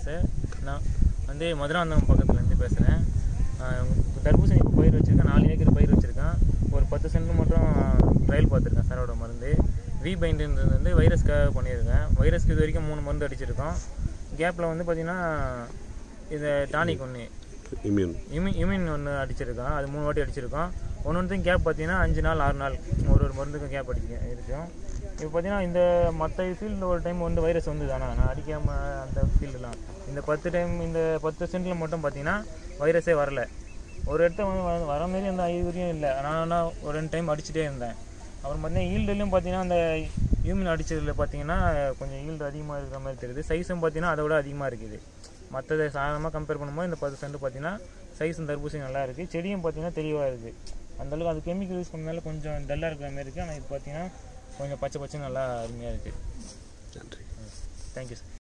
sir நான் வந்து மதுராந்தகம் பக்கத்துலேருந்து பேசுகிறேன் தர்பூசணி இப்போ பயிர் வச்சுருக்கேன் நாலு ஏக்கர் பயிர் வச்சுருக்கேன் ஒரு பத்து சென்ட் மட்டும் ட்ரையல் பார்த்துருக்கேன் சாரோட மருந்து வி பைண்டுன்றது வந்து வைரஸ்க்காக பண்ணியிருக்கேன் வைரஸ்க்கு இது வரைக்கும் மூணு மருந்து அடிச்சிருக்கோம் கேப்பில் வந்து பார்த்திங்கன்னா இது டானிக் ஒன்று இம்யூன் இமின் இமின் ஒன்று அடிச்சிருக்கோம் அது மூணு வாட்டி அடிச்சிருக்கோம் ஒன்று ஒன்றுக்கும் கேப் பார்த்தீங்கன்னா அஞ்சு நாள் ஆறு நாள் ஒரு ஒரு மருந்துக்கும் கேப் அடிக்க இருக்கும் இப்போ பார்த்தீங்கன்னா இந்த மற்ற ஃபீல்டில் ஒரு டைம் வந்து வைரஸ் வந்து தானே நான் அடிக்காமல் அந்த ஃபீல்டுலாம் இந்த பத்து டைம் இந்த பத்து சென்டில் மட்டும் பார்த்தீங்கன்னா வைரஸே வரல ஒரு இடத்த வந்து வர- வர மாரி அந்த அறிகுறியும் இல்லை நான் ஆனால் ஒரு ரெண்டு டைம் அடிச்சுட்டே இருந்தேன் அப்புறம் பார்த்தீங்கன்னா ஈல்டுலையும் பார்த்தீங்கன்னா அந்த ஹியூமன் அடிச்சதில் பார்த்தீங்கன்னா கொஞ்சம் ஈல்டு அதிகமாக இருக்கிற மாதிரி தெரியுது சைஸும் பார்த்தீங்கன்னா அதை விட அதிகமாக இருக்குது மற்றதை சாதாரணமாக கம்பேர் பண்ணும்போது இந்த பத்து சென்ட் பார்த்தீங்கன்னா சைஸும் தர்பூசணி நல்லா இருக்குது செடியும் பார்த்தீங்கன்னா தெளிவாக இருக்குது அந்தளவுக்கு அது கெமிக்கல் யூஸ் பண்ணனால கொஞ்சம் டல்லாக இருக்கிற மாதிரி இருக்குது ஆனால் இது பார்த்தீங்கன்னா கொஞ்சம் பச்சை பச்சை நல்லா அருமையாக இருக்குது நன்றி தேங்க்யூ சார்